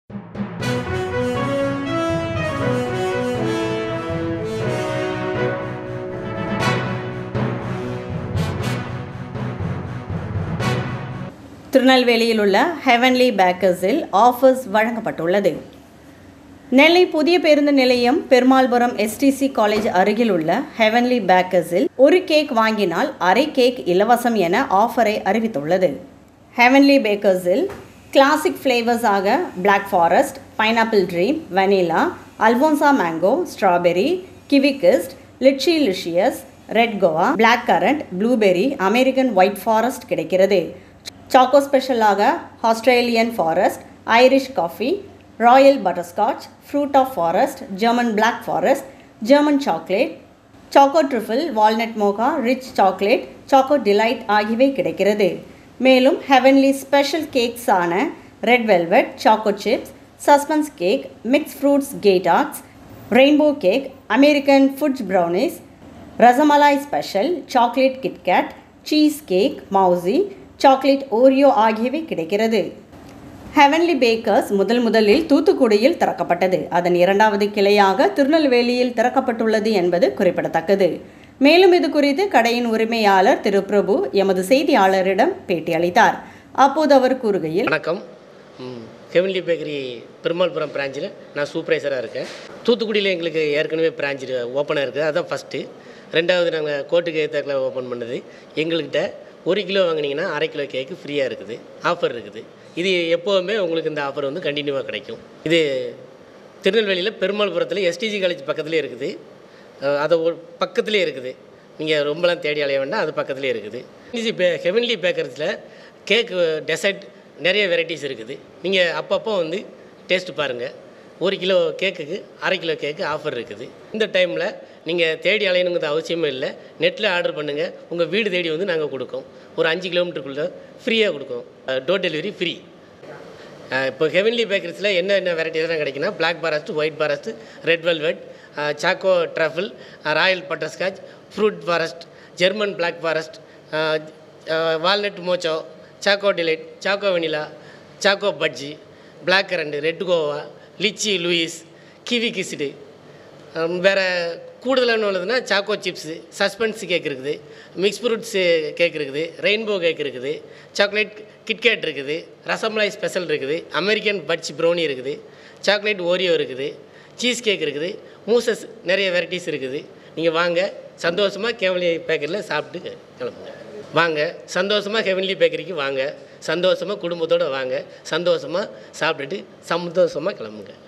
திருநெல்வேலியில் உள்ள heavenly பேக்கர்ஸில் offers வழங்கப்பட்டுள்ளது நெல்லை புதிய பேருந்து நிலையம் பெருமாள்புரம் எஸ்டிசி காலேஜ் அருகில் உள்ள ஹெவன்லி பேக்கர்ஸில் ஒரு கேக் வாங்கினால் அரை கேக் இலவசம் என ஆஃபரை அறிவித்துள்ளது ஹெவன்லி பேக்கர்ஸில் கிளாசிக் ஃப்ளேவர்ஸ் ஆக black forest pineapple dream vanilla Alphonso mango strawberry kiwi kissed litchi லிஷியஸ் red guava black currant blueberry American white forest கிடைக்கிறது சாக்கோ ஸ்பெஷலாக Australian forest Irish coffee royal butterscotch fruit of forest German black forest German chocolate choco trifle walnut mocha rich chocolate choco delight ஆகியவை கிடைக்கிறது மேலும் heavenly special கேக்ஸான red velvet choco chips suspense cake mix fruits கேட்டாக்ஸ் rainbow cake American fudge brownies rasmalai special chocolate KitKat cheesecake mousse chocolate Oreo ஆகியவை கிடைக்கிறது heavenly bakers முதல் முதலில் தூத்துக்குடியில் திறக்கப்பட்டது அதன் இரண்டாவது கிளையாக திருநெல்வேலியில் திறக்கப்பட்டுள்ளது என்பது குறிப்பிடத்தக்கது மேலும் இது குறித்து கடையின் உரிமையாளர் திரு பிரபு எமது செய்தியாளரிடம் பேட்டியளித்தார் அப்போது அவர் கூறுகையில் வணக்கம் ம், ஹெவன்லி பேக்கரி பெருமாள்புரம் பிரான்ச்சில் நான் சூப்பர்வைசராக இருக்கேன் தூத்துக்குடியில் எங்களுக்கு ஏற்கனவே பிரான்ச் ஓப்பனாக இருக்குது அதுதான் ஃபஸ்ட்டு ரெண்டாவது நாங்கள் கோட்டுக்கு ஏத்தாக்கில் ஓப்பன் பண்ணது எங்கள்கிட்ட ஒரு கிலோ வாங்கினீங்கன்னா அரை கிலோ கேக்கு ஃப்ரீயாக இருக்குது ஆஃபர் இருக்குது இது எப்போவுமே உங்களுக்கு இந்த ஆஃபர் வந்து கண்டினியூவாக கிடைக்கும் இது திருநெல்வேலியில் பெருமாள்புரத்தில் எஸ்டிஜி காலேஜ் பக்கத்துலேயே இருக்குது அஹ் அது ஒரு பக்கத்துலேயே இருக்குது நீங்கள் ரொம்பலாம் தேடி அலைய வேண்டாம் அது பக்கத்துலேயே இருக்குது இது பே ஹெவன்லி பேக்கர்ஸில் கேக்கு டெசர்ட் நிறைய வெரைட்டிஸ் இருக்குது நீங்கள் அப்பப்போ வந்து டேஸ்ட் பாருங்கள் ஒரு கிலோ கேக்குக்கு அரை கிலோ கேக்கு ஆஃபர் இருக்குது இந்த டைமில் நீங்கள் தேடி அலையணுங்கிறது அவசியமே இல்லை நெட்டில் ஆர்டர் பண்ணுங்கள் உங்கள் வீடு தேடி வந்து நாங்கள் கொடுக்கோம் ஒரு அஞ்சு கிலோமீட்டருக்குள்ளே ஃப்ரீயாக கொடுக்கோம் டோர் டெலிவரி ஃப்ரீ இப்போ ஹெவன்லி பேக்கரிஸில் என்ன என்ன வெரைட்டிஸ்லாம் கிடைக்குன்னா black forest white forest red velvet choco truffle royal butterscotch fruit forest German black forest walnut mocha choco delight choco vanilla choco fudge black currant red guava litchi லூயிஸ் kiwi kissed வேறு கூடுதலான உள்ளதுன்னா choco chips suspense cake இருக்குது mix fruits cake இருக்குது rainbow cake இருக்குது chocolate KitKat இருக்குது rasmalai special இருக்குது American fudge brownie இருக்குது சாக்லேட் ஓரியோ இருக்குது சீஸ் கேக் இருக்குது மூசஸ் நிறைய வெரைட்டிஸ் இருக்குது நீங்கள் வாங்க சந்தோஷமாக கேவலி பேக்கரியில் சாப்பிட்டு கிளம்புங்க வாங்க சந்தோஷமாக ஹெவன்லி பேக்கரிக்கு வாங்க சந்தோஷமாக குடும்பத்தோடு வாங்க சந்தோஷமாக சாப்பிட்டுட்டு சந்தோஷமாக கிளம்புங்க